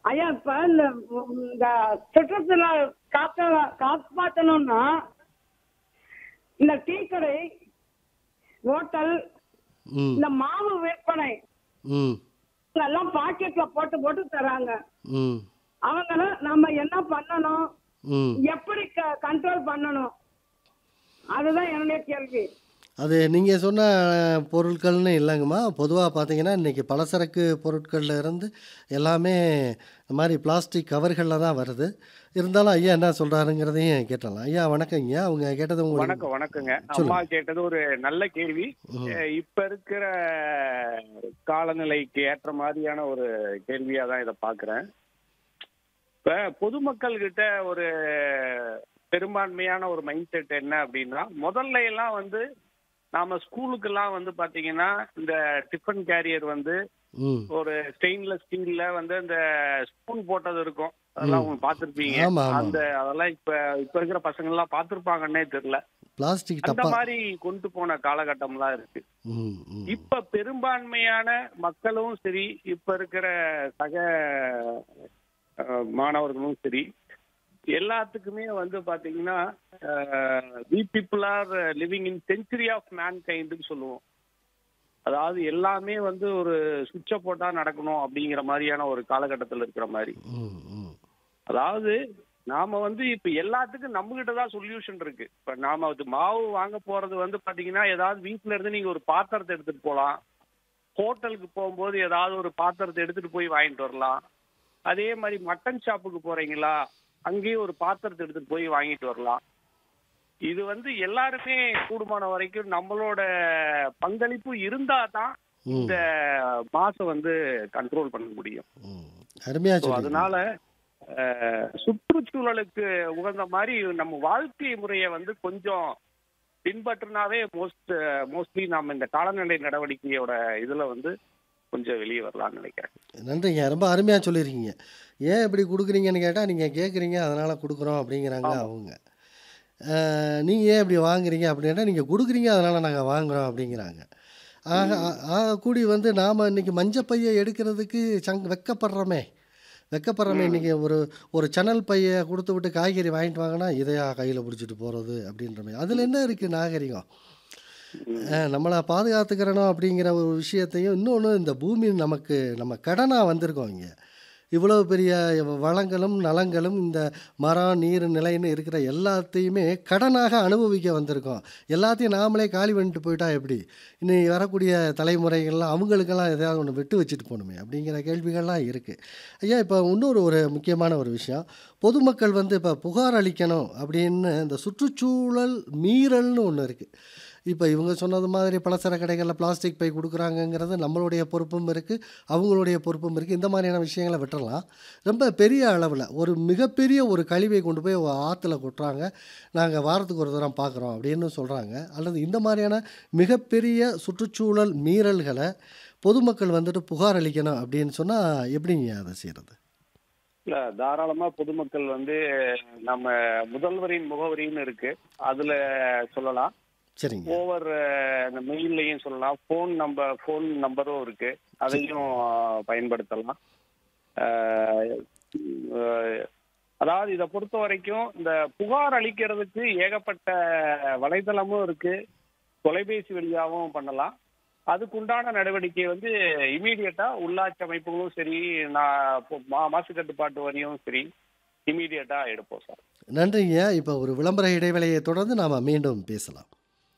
ஐயா இப்ப இந்த இந்த சுற்றுச்சூழல் காக்க காப்பாற்றணும்னா இந்த டீ கடை ஹோட்டல் ம் இந்த மாவு விற்பனை ம் எல்லாம் பாக்கெட்ல போட்டு போட்டு தராங்க ம் அவங்கள நம்ம என்ன பண்ணணும் ம் எப்படி கண்ட்ரோல் பண்ணணும் அதுதான் என்னுடைய கேள்வி அது நீங்கள் சொன்ன பொருட்கள்னு இல்லைங்கம்மா பொதுவாக பார்த்தீங்கன்னா இன்றைக்கி பலசரக்கு பொருட்கள்ல இருந்து எல்லாமே இந்த மாதிரி பிளாஸ்டிக் கவர்களில் தான் வருது இருந்தாலும் ஐயா என்ன சொல்கிறாருங்கிறதையும் கேட்டலாம் ஐயா வணக்கம் ஐயா அவங்க கேட்டது உங்களுக்கு வணக்கம் வணக்கங்க அம்மா கேட்டது ஒரு நல்ல கேள்வி ம். அஹ் இப்ப இருக்கிற காலநிலைக்கு ஏற்ற மாதிரியான ஒரு கேள்வியா தான் இதை பாக்குறேன் இப்ப பொதுமக்கள் கிட்ட ஒரு பெரும்பான்மையான ஒரு மைண்ட் செட் என்ன அப்படின்னா முதல்ல எல்லாம் வந்து நாம ஸ்கூலுக்கெல்லாம் வந்து பாத்தீங்கன்னா இந்த டிஃபன் கேரியர் வந்து ம் ஒரு ஸ்டெயின்லெஸ் ஸ்டீல்ல வந்து அந்த ஸ்பூன் போட்டது இருக்கும் அதெல்லாம் உங்களுக்கு பார்த்திருப்பீங்க ஆமா, ஆமா. அந்த அதெல்லாம் இப்ப இப்ப இருக்கிற பசங்க எல்லாம் பார்த்திருப்பாங்கன்னே தெரியல பிளாஸ்டிக் அந்த டப்பா மாதிரி கொண்டு போன காலகட்டம்லாம் இருக்கு ம் ம் இப்ப பெரும்பான்மையான மக்களும் சரி இப்ப இருக்கிற சக அஹ், மாணவர்களும் சரி எல்லாத்துக்குமே வந்து பாத்தீங்கன்னா we people are living in century of man கைண்டுன்னு சொல்லுவோம் அதாவது எல்லாமே வந்து ஒரு சுவிட்சை போட்டா நடக்கணும் அப்படிங்கிற மாதிரியான ஒரு காலகட்டத்தில் இருக்கிற மாதிரி ம் ம் அதாவது நாம வந்து இப்ப எல்லாத்துக்கும் நம்ம கிட்ட தான் சொல்யூஷன் இருக்கு இப்ப நாம அது மாவு வாங்க போறது வந்து பாத்தீங்கன்னா ஏதாவது வீட்ல இருந்து நீங்க ஒரு பாத்திரத்தை எடுத்துட்டு போலாம் ஹோட்டலுக்கு போகும்போது ஏதாவது ஒரு பாத்திரத்தை எடுத்துட்டு போய் வாங்கிட்டு வரலாம் அதே மாதிரி மட்டன் ஷாப்புக்கு போறீங்களா அங்கேயும் ஒரு பாத்திரத்தை எடுத்துட்டு போய் வாங்கிட்டு வரலாம் இது வந்து எல்லாருமே கூடுமான வரைக்கும் நம்மளோட பங்களிப்பு இருந்தா தான் இந்த மாசம் வந்து கண்ட்ரோல் பண்ண முடியும் ம் அருமையாக So, சொல்லுங்க அதனால அஹ், சுற்றுச்சூழலுக்கு உகந்த மாதிரி நம்ம வாழ்க்கை முறையை வந்து கொஞ்சம் பின்பற்றினாவே மோஸ்ட் மோஸ்ட்லி நம்ம இந்த காலநிலை நடவடிக்கையோட இதுல வந்து கொஞ்சம் வெளியே வரலாம்னு நினைக்கிறேன் நன்றிங்க ரொம்ப அருமையாக சொல்லியிருக்கீங்க ஏன் இப்படி கொடுக்குறீங்கன்னு கேட்டால் நீங்கள் கேட்குறீங்க அதனால் கொடுக்குறோம் அப்படிங்கிறாங்க ஆமா. அவங்க நீங்கள் ஏன் இப்படி வாங்குறீங்க அப்படின்னா நீங்கள் கொடுக்குறீங்க அதனால் நாங்கள் வாங்குறோம் அப்படிங்கிறாங்க ஆக ஆ- ஆக கூடி வந்து நாம் இன்னைக்கு மஞ்சப்பையை எடுக்கிறதுக்கு சங் வெக்கப்படுறோமே வெக்கப்படுறோமே இன்றைக்கி ஒரு ஒரு சணல் பையை கொடுத்து விட்டு காய்கறி வாங்கிட்டு வாங்கினா இதையா கையில் பிடிச்சிட்டு போகிறது அப்படின்ற மாதிரி அதில் என்ன இருக்குது நாகரிகம் அஹ் நம்மளை பாதுகாத்துக்கிறணும் அப்படிங்கிற ஒரு விஷயத்தையும் இன்னொன்று இந்த பூமி நமக்கு நம்ம கடனாக வந்திருக்கோம் இங்கே இவ்வளோ பெரிய வளங்களும் நலங்களும் இந்த மரம் நீர் நிலைன்னு இருக்கிற எல்லாத்தையுமே கடனாக அனுபவிக்க வந்திருக்கோம் எல்லாத்தையும் நாமளே காலி பண்ணிட்டு போயிட்டா எப்படி இன்னைக்கு வரக்கூடிய தலைமுறைகள்லாம் அவங்களுக்கெல்லாம் எதையாவது ஒன்று விட்டு வச்சுட்டு போகணுமே அப்படிங்கிற கேள்விகள்லாம் இருக்குது ஐயா இப்போ இன்னொரு ஒரு முக்கியமான ஒரு விஷயம் பொதுமக்கள் வந்து இப்போ புகார் அளிக்கணும் அப்படின்னு இந்த சுற்றுச்சூழல் மீறல்னு ஒன்று இருக்குது இப்போ இவங்க சொன்னது மாதிரி பலசர கடைகளில் பிளாஸ்டிக் பை கொடுக்குறாங்கங்கிறது நம்மளுடைய பொறுப்பும் இருக்குது அவங்களுடைய பொறுப்பும் இருக்குது இந்த மாதிரியான விஷயங்களை விட்டுறலாம் ரொம்ப பெரிய அளவில் ஒரு மிகப்பெரிய ஒரு கழிவை கொண்டு போய் ஆற்றுல கொட்டுறாங்க நாங்கள் வாரத்துக்கு ஒரு தரம் பார்க்குறோம் அப்படின்னு சொல்கிறாங்க அல்லது இந்த மாதிரியான மிகப்பெரிய சுற்றுச்சூழல் மீறல்களை பொதுமக்கள் வந்துட்டு புகார் அளிக்கணும் அப்படின்னு சொன்னால் எப்படிங்க அதை செய்கிறது இல்ல தாராளமா பொதுமக்கள் வந்து நம்ம முதல்வரின் முகவரின்னு இருக்கு அதுல சொல்லலாம் சரிங்க ஓவர் அந்த மெயில்லையும் சொல்லலாம் ஃபோன் நம்பர் ஃபோன் நம்பரும் இருக்கு அதையும் அஹ், பயன்படுத்தலாம் அஹ், அஹ், அதாவது இதை பொறுத்த வரைக்கும் இந்த புகார் அளிக்கிறதுக்கு ஏகப்பட்ட வலைதளமும் இருக்கு தொலைபேசி வழியாகவும் பண்ணலாம் அதுக்குண்டான நடவடிக்கை வந்து இமீடியட்டா உள்ளாட்சி அமைப்புகளும் சரி நான் இப்போ மா- மாசு கட்டுப்பாட்டு வரியும் சரி இமீடியட்டா எடுப்போம் சார் நன்றிங்க இப்போ ஒரு விளம்பர இடைவேளையை தொடர்ந்து நாம் மீண்டும் பேசலாம்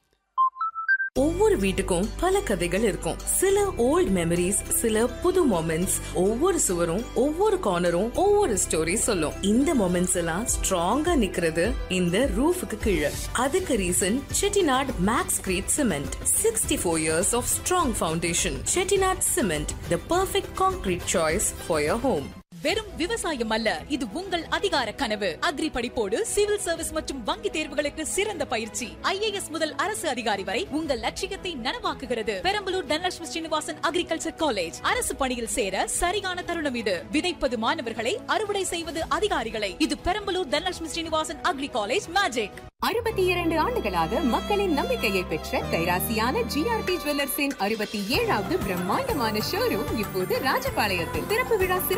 ஒவ்வொரு வீட்டுக்கும் பல கதைகள் இருக்கும் சில ஓல்ட் மெமரிஸ் சில புது மொமெண்ட்ஸ் ஒவ்வொரு சுவரும் ஒவ்வொரு கார்னரும் ஒவ்வொரு ஸ்டோரி சொல்லும் இந்த மொமெண்ட்ஸ் எல்லாம் ஸ்ட்ராங்கா நிக்கிறது இந்த ரூஃபுக்கு கீழே அதுக்கு reason Chettinad maxcrete cement sixty four years of strong foundation Chettinad cement the perfect concrete choice for your home வெறும் விவசாயம் அல்ல இது உங்கள் அதிகார கனவு அக்ரி படிப்போடு சிவில் சர்வீஸ் மற்றும் வங்கி தேர்வுகளுக்கு சிறந்த பயிற்சி ஐஏஎஸ் முதல் அரசு அதிகாரி வரை உங்கள் லட்சியத்தை நனவாக்குகிறது பெரம்பலூர் தனலட்சுமி ஸ்ரீனிவாசன் அக்ரிகல்ச்சர் காலேஜ் அரசு பணியில் சேர சரியான தருணம் இது விதைப்பது மாணவர்களை அறுவடை செய்வது அதிகாரிகளை இது Perambalur Dhanalakshmi Srinivasan agri college magic அறுபத்தி இரண்டு ஆண்டுகளாக மக்களின் நம்பிக்கையை பெற்ற கைராசியான ஜிஆர்பி ஜுவல்லர்ஸின் அறுபத்தி ஏழாவது பிரம்மாண்டமான ஷோரூம் இப்போது ராஜபாளையத்தில் திறப்பு விழா சிறப்பு